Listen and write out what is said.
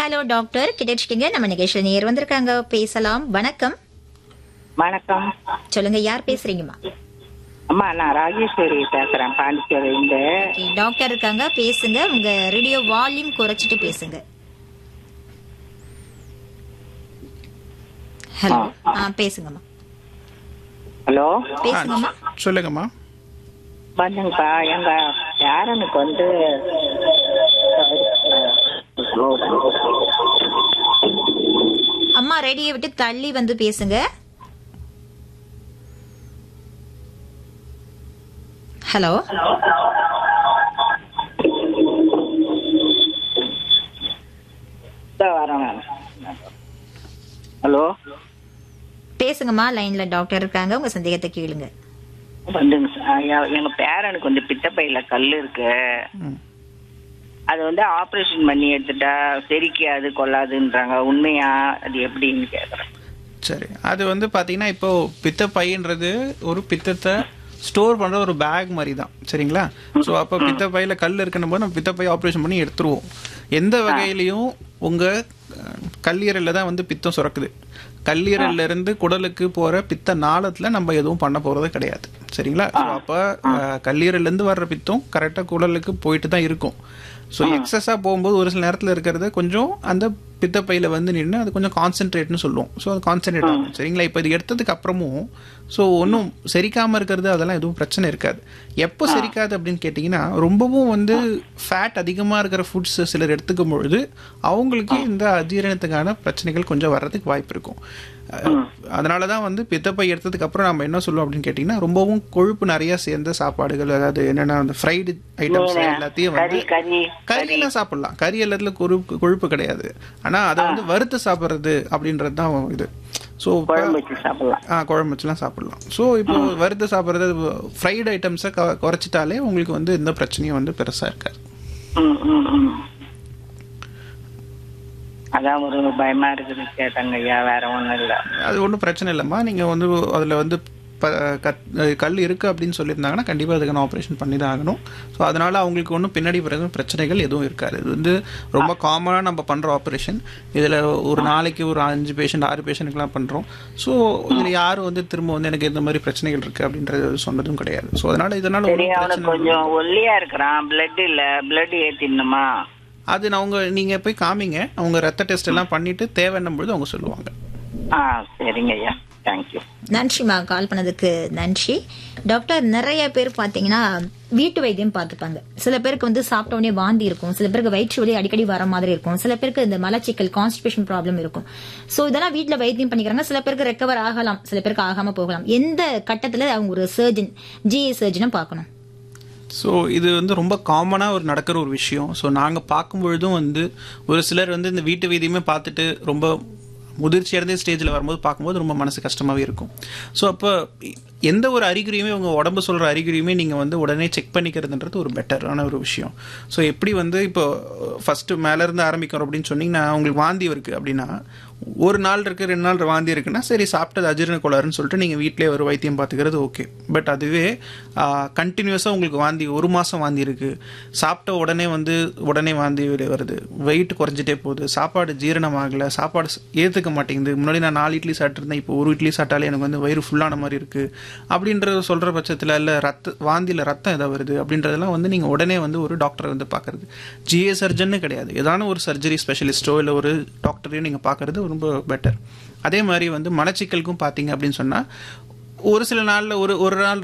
Hello doctor கிட்டச்சிக்கிங்க நம்ம நிகழ்ச்சியில் நேர் வந்திருக்காங்க பேசலாம் வணக்கம் வணக்கம் சொல்லுங்க யார் பேசுறீங்கம்மா அம்மா நான் ராஜேஸ்வரி பேசுறேன் பாண்டிச்சேரியில Okay, டாக்டர் இருக்காங்க பேசுங்க உங்க ரேடியோ வால்யூம் குறைச்சிட்டு பேசுங்க ஹலோ ஆ பேசுங்கம்மா ஹலோ பேசுங்கம்மா சொல்லுங்கம்மா வந்துங்கப்பா எங்க பேரனுக்கு வந்து அம்மா ரேடியோ விட்டு தள்ளி வந்து பேசுங்க ஹலோ இதோ வரேன் நான். ஹலோ பேசுங்கம்மா லைன்ல டாக்டர் இருக்காங்க உங்க சந்தேகத்தை கேளுங்க வந்துங்க சார். எ- எங்க பேரனுக்கு வந்து பித்தப்பையில கல் இருக்கு ம். அது வந்து ஆபரேஷன் பண்ணி எடுத்துட்டா செரிக்காது கொள்ளாதுன்றாங்க உண்மையா அது எப்படின்னு கேக்குறேன் சரி அது வந்து பார்த்தீங்கன்னா இப்போ பித்த பையன்றது ஒரு பித்தத்தை ஸ்டோர் பண்ணுற ஒரு பேக் மாதிரி தான் சரிங்களா ஸோ அப்போ பித்த பையில கல் இருக்குன்னும் போது நம்ம பித்த பை ஆப்ரேஷன் பண்ணி எடுத்துருவோம் எந்த வகையிலையும் உங்கள் கல்லீரலில் தான் வந்து பித்தம் சுரக்குது கல்லீரல்ல இருந்து குடலுக்கு போகிற பித்த நாளத்தில் நம்ம எதுவும் பண்ண போகிறது கிடையாது சரிங்களா ஸோ அப்போ கல்லீரல்லேருந்து வர்ற பித்தம் கரெக்டாக குடலுக்கு போயிட்டு தான் இருக்கும் ஸோ எக்ஸஸாக போகும்போது ஒரு சில நேரத்தில் இருக்கிறது கொஞ்சம் அந்த பித்தப்பையில வந்து நின்று அது கொஞ்சம் கான்சென்ட்ரேட்னு சொல்லுவோம் ஸோ அது கான்சென்ட்ரேட் ஆகும் சரிங்களா இப்போ இது எடுத்ததுக்கு அப்புறமும் ஸோ ஒன்றும் செரிக்காமல் இருக்கிறது அதெல்லாம் எதுவும் பிரச்சனை இருக்காது எப்போ செரிக்காது அப்படின்னு கேட்டிங்கன்னா ரொம்பவும் வந்து ஃபேட் அதிகமாக இருக்கிற ஃபுட்ஸ் சிலர் எடுத்துக்கும் பொழுது அவங்களுக்கு இந்த அஜீரணத்துக்கான பிரச்சனைகள் கொஞ்சம் வர்றதுக்கு வாய்ப்பு இருக்கும் அஹ், அதனால தான் வந்து பித்தப்பை எடுத்ததுக்கு அப்புறம் நம்ம என்ன சொல்லுவோம் அப்படின்னு கேட்டிங்கன்னா ரொம்பவும் கொழுப்பு நிறைய சேர்ந்த சாப்பாடுகள் அதாவது என்னென்னா அந்த ஃப்ரைடு ஐட்டம்ஸ் எல்லாத்தையும் வந்து கறி கறி கறியெல்லாம் சாப்பிடலாம் கறி எல்லாத்துல கொழுப்பு கொழுப்பு கிடையாது ஆனா அதை வந்து வறுத்து சாப்பிட்றது அப்படின்றது தான் இது ஸோ குழம்பு வச்சு சாப்பிடலாம் ஆ குழம்பு வச்சுலாம் சாப்பிடலாம் ஸோ இப்போ வறுத்து சாப்பிட்றது ஃப்ரைடு ஐட்டம்ஸை குறைச்சிட்டாலே உங்களுக்கு வந்து எந்த பிரச்சனையும் வந்து பெருசா இருக்காது ம், ம், ம். அதான் ஒரு பயமா இருக்குது கேட்டாங்க ஐயா வேற ஒண்ணும் இல்ல அது ஒன்றும் பிரச்சனை இல்லைம்மா நீங்கள் வந்து அதில் வந்து ப கத் கல் இருக்குது அப்படின்னு சொல்லியிருந்தாங்கன்னா கண்டிப்பாக அதுக்கான ஆப்ரேஷன் பண்ணி தான் ஆகணும் ஸோ அதனால் அவங்களுக்கு ஒன்றும் பின்னாடி பிறகு பிரச்சனைகள் எதுவும் இருக்காது இது வந்து ரொம்ப காமனாக நம்ம பண்ணுற ஆப்ரேஷன் இதில் ஒரு நாளைக்கு ஒரு அஞ்சு பேஷண்ட் ஆறு பேஷண்ட்டுக்கெலாம் பண்ணுறோம் ஸோ இதில் யாரும் வந்து திரும்ப வந்து எனக்கு இந்த மாதிரி பிரச்சனைகள் இருக்குது அப்படின்றது சொன்னதும் கிடையாது ஸோ அதனால் இதனால் சரி ஒன்றும் அவனுக்கு பிரச்சனை கொஞ்சம் ஒல்லியா இருக்கிறான் பிளட் இல்ல பிளட் ஏத்திடணுமா அது நான் அவங்க நீங்கள் போய் காமிங்க அவங்க ரத்த டெஸ்ட் எல்லாம் பண்ணிவிட்டு தேவைன்னும் பொழுது அவங்க சொல்லுவாங்க ஆ சரிங்க ஐயா தேங்க்யூ நன்றிம்மா கால் பண்ணதுக்கு நன்றி டாக்டர் நிறைய பேர் பாத்தீங்கன்னா வீட்டு வைத்தியம் பார்த்துப்பாங்க சில பேருக்கு வந்து சாப்பிட்ட உடனே வாந்தி இருக்கும் சில பேருக்கு வயிற்று வலி அடிக்கடி வர மாதிரி இருக்கும் சில பேருக்கு இந்த மலச்சிக்கல் கான்ஸ்டிபேஷன் ப்ராப்ளம் இருக்கும் சோ இதெல்லாம் வீட்ல வைத்தியம் பண்ணிக்கிறாங்க சில பேருக்கு ரெக்கவர் ஆகலாம் சில பேருக்கு ஆகாம போகலாம் எந்த கட்டத்துல அவங்க ஒரு சர்ஜன் ஜிஏ சர்ஜனை பார்க்கணும் ஸோ இது வந்து ரொம்ப காமனாக ஒரு நடக்கிற ஒரு விஷயம் ஸோ நாங்கள் பார்க்கும் பொழுதும் வந்து ஒரு சிலர் வந்து இந்த வீட்டு வீதியுமே பார்த்துட்டு ரொம்ப முதிர்ச்சி அடைந்த ஸ்டேஜில் வரும்போது பார்க்கும்போது ரொம்ப மனசு கஷ்டமாகவே இருக்கும் ஸோ அப்போ எந்த ஒரு அறிகுறியுமே உங்கள் உடம்பு சொல்கிற அறிகுறியுமே நீங்கள் வந்து உடனே செக் பண்ணிக்கிறதுன்றது ஒரு பெட்டரான ஒரு விஷயம் ஸோ எப்படி வந்து இப்போ ஃபஸ்ட்டு மேலேருந்து ஆரம்பிக்கிறோம் அப்படின்னு சொன்னீங்கன்னா உங்களுக்கு வாந்தி இருக்குது அப்படின்னா ஒரு நாள் இருக்கு ரெண்டு நாள் வாந்தி இருக்குன்னா சரி சாப்பிட்டது அஜீரண கோளாறுன்னு சொல்லிட்டு நீங்கள் வீட்டிலே ஒரு வைத்தியம் பார்த்துக்கிறது ஓகே பட் அதுவே கண்டினியூஸாக உங்களுக்கு வாந்தி ஒரு மாதம் வாந்தி இருக்குது சாப்பிட்ட உடனே வந்து உடனே வாந்தி வருது வெயிட் குறைஞ்சிட்டே போகுது சாப்பாடு ஜீரணம் ஆகலை சாப்பாடு ஏற்றுக்க மாட்டேங்குது முன்னாடி நான் நாலு இட்லி சாப்பிட்ருந்தேன் இப்போ ஒரு இட்லி சாப்பிட்டாலே எனக்கு வந்து வயிறு ஃபுல்லான மாதிரி இருக்குது அப்படின்றது சொல்கிற பட்சத்தில் இல்லை ரத்த வாந்தியில் ரத்தம் எதாவது வருது அப்படின்றதெல்லாம் வந்து நீங்கள் உடனே வந்து ஒரு டாக்டரை வந்து பார்க்குறது ஜிஏ சர்ஜன்னு கிடையாது ஏதான ஒரு சர்ஜரி ஸ்பெஷலிஸ்ட்டோ இல்லை ஒரு டாக்டரையும் நீங்கள் பார்க்குறது ரொம்ப பெட்டர் அதே மாதிரி வந்து மலச்சிக்கலுக்கும் பார்த்தீங்க அப்படின்னு சொன்னால் ஒரு சில நாளில் ஒரு ஒரு நாள்